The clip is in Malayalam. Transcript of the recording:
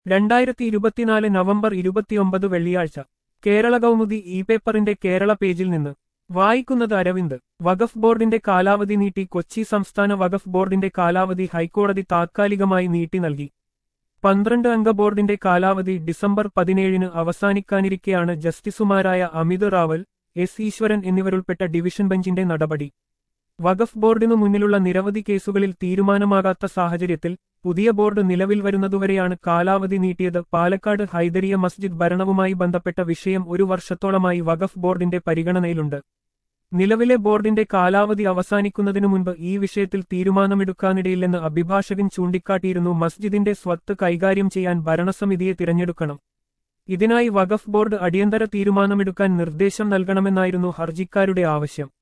രണ്ടായിരത്തി ഇരുപത്തിനാല് നവംബർ ഇരുപത്തിയൊമ്പത് വെള്ളിയാഴ്ച കേരള കൗമുദി ഇ പേപ്പറിന്റെ കേരള പേജിൽ നിന്ന് വായിക്കുന്നത് അരവിന്ദ് വഖഫ് ബോർഡിന്റെ കാലാവധി നീട്ടി കൊച്ചി സംസ്ഥാന വഖഫ് ബോർഡിന്റെ കാലാവധി ഹൈക്കോടതി താത്കാലികമായി നീട്ടി നൽകി പന്ത്രണ്ട് അംഗ ബോർഡിന്റെ കാലാവധി ഡിസംബർ പതിനേഴിന് അവസാനിക്കാനിരിക്കെയാണ് ജസ്റ്റിസുമാരായ അമിത് റാവൽ എസ് ഈശ്വരൻ എന്നിവരുൾപ്പെട്ട ഡിവിഷൻ ബെഞ്ചിന്റെ നടപടി വഖഫ് ബോർഡിനു മുന്നിലുള്ള നിരവധി കേസുകളിൽ തീരുമാനമാകാത്ത സാഹചര്യത്തിൽ പുതിയ ബോർഡ് നിലവിൽ വരുന്നതുവരെയാണ് കാലാവധി നീട്ടിയത് പാലക്കാട് ഹൈദരിയ മസ്ജിദ് ഭരണവുമായി ബന്ധപ്പെട്ട വിഷയം ഒരു വർഷത്തോളമായി വഖഫ് ബോർഡിന്റെ പരിഗണനയിലുണ്ട് നിലവിലെ ബോർഡിന്റെ കാലാവധി അവസാനിക്കുന്നതിനു മുൻപ് ഈ വിഷയത്തിൽ തീരുമാനമെടുക്കാനിടയില്ലെന്ന് അഭിഭാഷകൻ ചൂണ്ടിക്കാട്ടിയിരുന്നു മസ്ജിദിന്റെ സ്വത്ത് കൈകാര്യം ചെയ്യാൻ ഭരണസമിതിയെ തിരഞ്ഞെടുക്കണം ഇതിനായി വഖഫ് ബോർഡ് അടിയന്തര തീരുമാനമെടുക്കാൻ നിർദ്ദേശം നൽകണമെന്നായിരുന്നു ഹർജിക്കാരുടെ ആവശ്യം